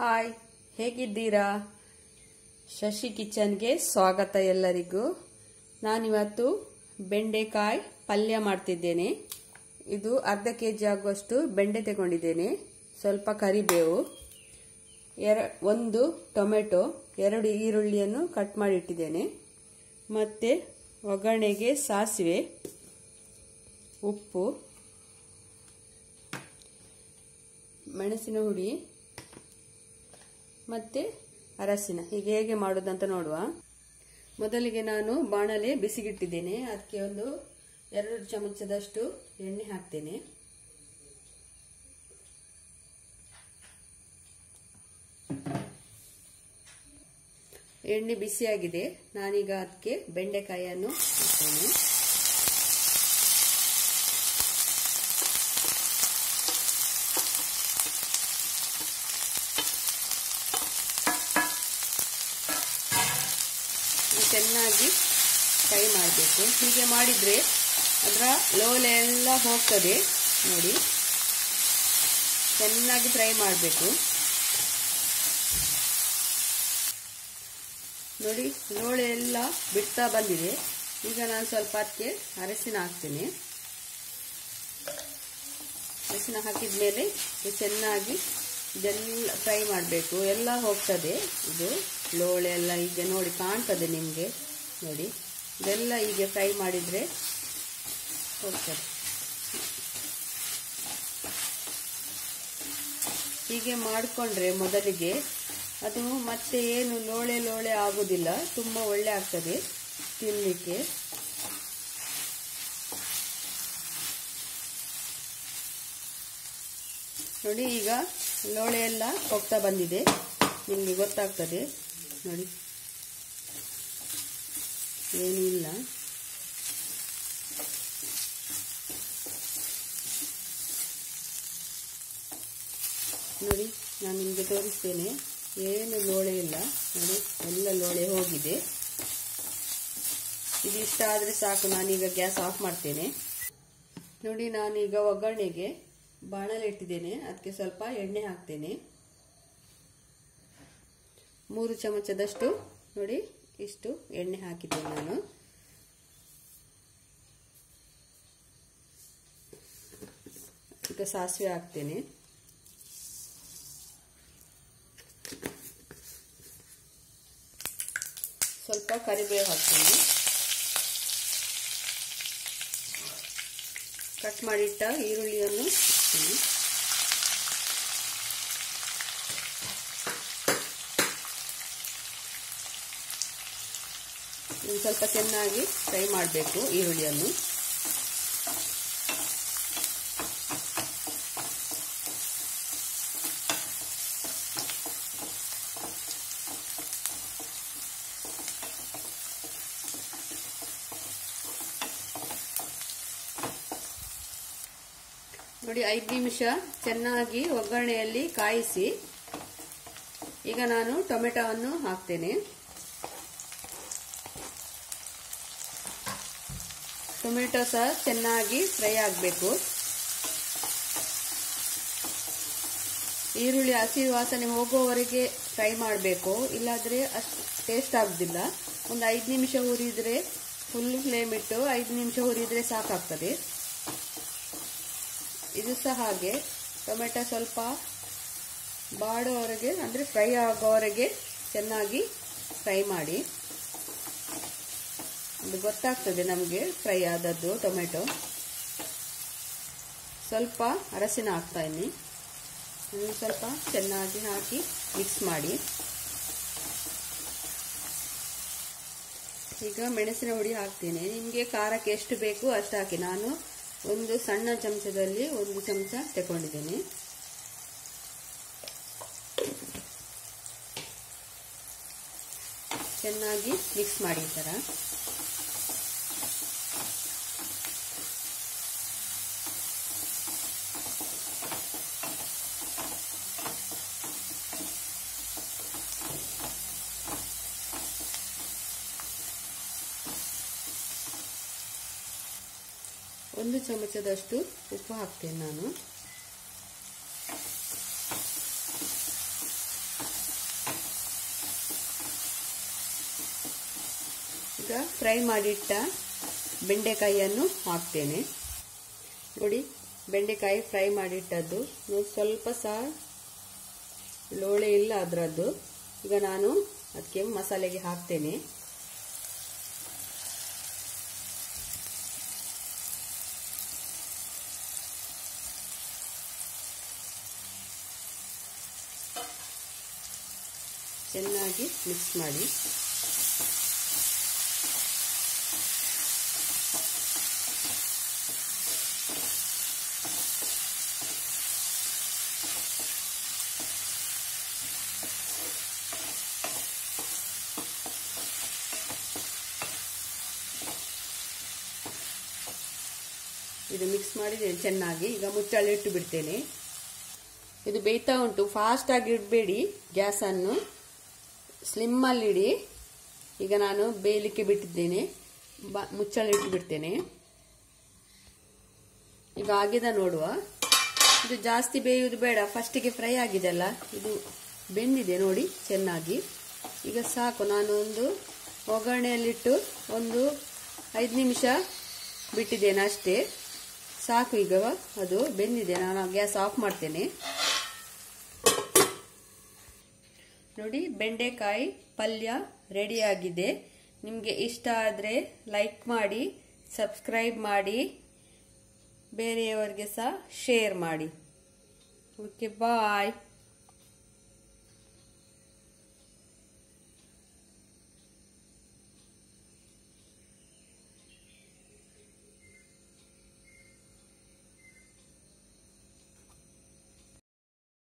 hi ಹೇಗಿದ್ದೀರಾ ಶಶಿ ಕಿಚನ್ಗೆ ಸ್ವಾಗತ ಎಲ್ಲರಿಗೂ ನಾನಿವತ್ತು ಬೆಂಡೆಕಾಯಿ ಪಲ್ಯ ಮಾಡ್ತಿದ್ದೇನೆ ಇದು ಅರ್ಧ ಕೆ ಜಿ ಆಗುವಷ್ಟು ಬೆಂಡೆ ತಗೊಂಡಿದ್ದೇನೆ ಸ್ವಲ್ಪ ಕರಿಬೇವು ಎರ ಒಂದು ಟೊಮೆಟೊ ಎರಡು ಈರುಳ್ಳಿಯನ್ನು ಕಟ್ ಮಾಡಿ ಇಟ್ಟಿದ್ದೇನೆ ಮತ್ತು ಒಗ್ಗರಣೆಗೆ ಸಾಸಿವೆ ಉಪ್ಪು ಮೆಣಸಿನ ಹುಡಿ ಮತ್ತೆ ಅರಸಿನ ಹೀಗೆ ಹೇಗೆ ಮಾಡೋದಂತ ನೋಡುವ ಮೊದಲಿಗೆ ನಾನು ಬಾಣಲೆ ಬಿಸಿಗಿಟ್ಟಿದ್ದೇನೆ ಅದಕ್ಕೆ ಒಂದು ಎರಡು ಚಮಚದಷ್ಟು ಎಣ್ಣೆ ಹಾಕ್ತೇನೆ ಎಣ್ಣೆ ಬಿಸಿಯಾಗಿದೆ ನಾನೀಗ ಅದಕ್ಕೆ ಬೆಂಡೆಕಾಯಿಯನ್ನು ಹಾಕ್ತೇನೆ ಚೆನ್ನಾಗಿ ಫ್ರೈ ಮಾಡಬೇಕು ಹೀಗೆ ಮಾಡಿದರೆ ಅದರ ಲೋಲೆ ಎಲ್ಲ ಹೋಗ್ತದೆ ನೋಡಿ ಚೆನ್ನಾಗಿ ಫ್ರೈ ಮಾಡಬೇಕು ನೋಡಿ ಲೋಳೆ ಎಲ್ಲ ಬಿಡ್ತಾ ಬಂದಿದೆ ಈಗ ನಾನು ಸ್ವಲ್ಪ ಅದಕ್ಕೆ ಅರಸಿನ ಹಾಕ್ತೇನೆ ಅರಸಿನ ಹಾಕಿದ ಮೇಲೆ ಚೆನ್ನಾಗಿ ಇದೆಲ್ಲ ಫ್ರೈ ಮಾಡಬೇಕು ಎಲ್ಲ ಹೋಗ್ತದೆ ಇದು ಲೋಳೆ ಎಲ್ಲ ಈಗ ನೋಡಿ ಕಾಣ್ತದೆ ನಿಮಗೆ ನೋಡಿ ಇದೆಲ್ಲ ಹೀಗೆ ಫ್ರೈ ಮಾಡಿದರೆ ಹೋಗ್ತದೆ ಹೀಗೆ ಮಾಡಿಕೊಂಡ್ರೆ ಮೊದಲಿಗೆ ಅದು ಮತ್ತೆ ಏನು ಲೋಳೆ ಲೋಳೆ ಆಗೋದಿಲ್ಲ ತುಂಬ ಒಳ್ಳೆ ಆಗ್ತದೆ ತಿನ್ನಲಿಕ್ಕೆ ನೋಡಿ ಈಗ ಲೋಳೆ ಎಲ್ಲ ಹೋಗ್ತಾ ಬಂದಿದೆ ನಿಮಗೆ ಗೊತ್ತಾಗ್ತದೆ ನೋಡಿ ಏನೂ ಇಲ್ಲ ನೋಡಿ ನಾನು ನಿಮಗೆ ತೋರಿಸ್ತೇನೆ ಏನು ಲೋಳೆ ಇಲ್ಲ ನೋಡಿ ಎಲ್ಲ ಲೋಳೆ ಹೋಗಿದೆ ಇದು ಇಷ್ಟ ಆದರೆ ಸಾಕು ನಾನೀಗ ಗ್ಯಾಸ್ ಆಫ್ ಮಾಡ್ತೇನೆ ನೋಡಿ ನಾನೀಗ ಒಗ್ಗರಣೆಗೆ ಬಾಣಲೆ ಇಟ್ಟಿದ್ದೇನೆ ಅದಕ್ಕೆ ಸ್ವಲ್ಪ ಎಣ್ಣೆ ಹಾಕ್ತೇನೆ ಮೂರು ಚಮಚದಷ್ಟು ನೋಡಿ ಇಷ್ಟು ಎಣ್ಣೆ ಹಾಕಿದ್ದೇನೆ ನಾನು ಈಗ ಸಾಸಿವೆ ಹಾಕ್ತೇನೆ ಸ್ವಲ್ಪ ಕರಿಬೇವು ಹಾಕ್ತೇನೆ ಕಟ್ ಮಾಡಿಟ್ಟ ಈರುಳ್ಳಿಯನ್ನು ಹಾಕ್ತೀನಿ ಒಂದು ಸ್ವಲ್ಪ ಚೆನ್ನಾಗಿ ಫ್ರೈ ಮಾಡಬೇಕು ಈರುಳ್ಳಿಯನ್ನು ನೋಡಿ ಐದು ನಿಮಿಷ ಚೆನ್ನಾಗಿ ಒಗ್ಗರಣೆಯಲ್ಲಿ ಕಾಯಿಸಿ ಈಗ ನಾನು ಟೊಮೆಟೊವನ್ನು ಹಾಕ್ತೇನೆ ಟೊಮೆಟೊ ಸಹ ಚೆನ್ನಾಗಿ ಫ್ರೈ ಆಗಬೇಕು ಈರುಳ್ಳಿ ಹಸಿ ವಾಸನೆ ಹೋಗುವವರೆಗೆ ಫ್ರೈ ಮಾಡಬೇಕು ಇಲ್ಲಾದರೆ ಅಷ್ಟು ಟೇಸ್ಟ್ ಆಗೋದಿಲ್ಲ ಒಂದು ಐದು ನಿಮಿಷ ಹುರಿದ್ರೆ ಫುಲ್ ಫ್ಲೇಮ್ ಇಟ್ಟು ಐದು ನಿಮಿಷ ಹುರಿದ್ರೆ ಸಾಕಾಗ್ತದೆ ಇದು ಸಹ ಹಾಗೆ ಟೊಮೆಟೊ ಸ್ವಲ್ಪ ಬಾಡೋವರೆಗೆ ಅಂದರೆ ಫ್ರೈ ಆಗೋವರೆಗೆ ಚೆನ್ನಾಗಿ ಫ್ರೈ ಮಾಡಿ ಅದು ಗೊತ್ತಾಗ್ತದೆ ನಮಗೆ ಫ್ರೈ ಆದದ್ದು ಟೊಮೆಟೊ ಸ್ವಲ್ಪ ಅರಸಿನ ಹಾಕ್ತಾ ಇದ್ದೀನಿ ಸ್ವಲ್ಪ ಚೆನ್ನಾಗಿ ಹಾಕಿ ಮಿಕ್ಸ್ ಮಾಡಿ ಈಗ ಮೆಣಸಿನ ಹುಡಿ ಹಾಕ್ತೀನಿ ನಿಮಗೆ ಖಾರಕ್ಕೆ ಎಷ್ಟು ಬೇಕು ಅಷ್ಟು ಹಾಕಿ ನಾನು ಒಂದು ಸಣ್ಣ ಚಮಚದಲ್ಲಿ ಒಂದು ಚಮಚ ತಗೊಂಡಿದ್ದೇನೆ ಚೆನ್ನಾಗಿ ಮಿಕ್ಸ್ ಮಾಡಿ ಈ ಥರ ಒಂದು ಚಮಚದಷ್ಟು ಉಪ್ಪು ಹಾಕ್ತೇನೆ ನಾನು ಈಗ ಫ್ರೈ ಮಾಡಿಟ್ಟ ಬೆಂಡೆಕಾಯಿಯನ್ನು ಹಾಕ್ತೇನೆ ನೋಡಿ ಬೆಂಡೆಕಾಯಿ ಫ್ರೈ ಮಾಡಿಟ್ಟದ್ದು ನೋಡಿ ಸ್ವಲ್ಪ ಸಹ ಲೋಳೆ ಇಲ್ಲ ಅದರದ್ದು ಈಗ ನಾನು ಅದಕ್ಕೆ ಮಸಾಲೆಗೆ ಹಾಕ್ತೇನೆ ಚೆನ್ನಾಗಿ ಮಿಕ್ಸ್ ಮಾಡಿ ಇದು ಮಿಕ್ಸ್ ಮಾಡಿದ್ದೇನೆ ಚೆನ್ನಾಗಿ ಈಗ ಮುಚ್ಚಳ ಇಟ್ಟು ಬಿಡ್ತೇನೆ ಇದು ಬೇಯ್ತಾ ಉಂಟು ಫಾಸ್ಟ್ ಆಗಿ ಇಡಬೇಡಿ ಗ್ಯಾಸನ್ನು ಸ್ಲಿಮ್ಮಲ್ಲಿ ಇಡಿ ಈಗ ನಾನು ಬೇಯಲಿಕ್ಕೆ ಬಿಟ್ಟಿದ್ದೇನೆ ಬ ಮುಚ್ಚಳ ಇಟ್ಟು ಬಿಡ್ತೇನೆ ಈಗ ಆಗಿದೆ ನೋಡುವ ಇದು ಜಾಸ್ತಿ ಬೇಯುವುದು ಬೇಡ ಫಸ್ಟಿಗೆ ಫ್ರೈ ಆಗಿದೆ ಅಲ್ಲ ಇದು ಬೆಂದಿದೆ ನೋಡಿ ಚೆನ್ನಾಗಿ ಈಗ ಸಾಕು ನಾನು ಒಂದು ಒಗ್ಗರಣೆಯಲ್ಲಿಟ್ಟು ಒಂದು ಐದು ನಿಮಿಷ ಬಿಟ್ಟಿದ್ದೇನೆ ಅಷ್ಟೇ ಸಾಕು ಈಗ ಅದು ಬೆಂದಿದೆ ನಾನು ಗ್ಯಾಸ್ ಆಫ್ ಮಾಡ್ತೇನೆ ನೋಡಿ ಬೆಂಡೆಕಾಯಿ ಪಲ್ಯ ರೆಡಿಯಾಗಿದೆ ನಿಮಗೆ ಇಷ್ಟ ಆದರೆ ಲೈಕ್ ಮಾಡಿ ಸಬ್ಸ್ಕ್ರೈಬ್ ಮಾಡಿ ಬೇರೆಯವರಿಗೆ ಸಹ ಶೇರ್ ಮಾಡಿ ಓಕೆ ಬಾಯ್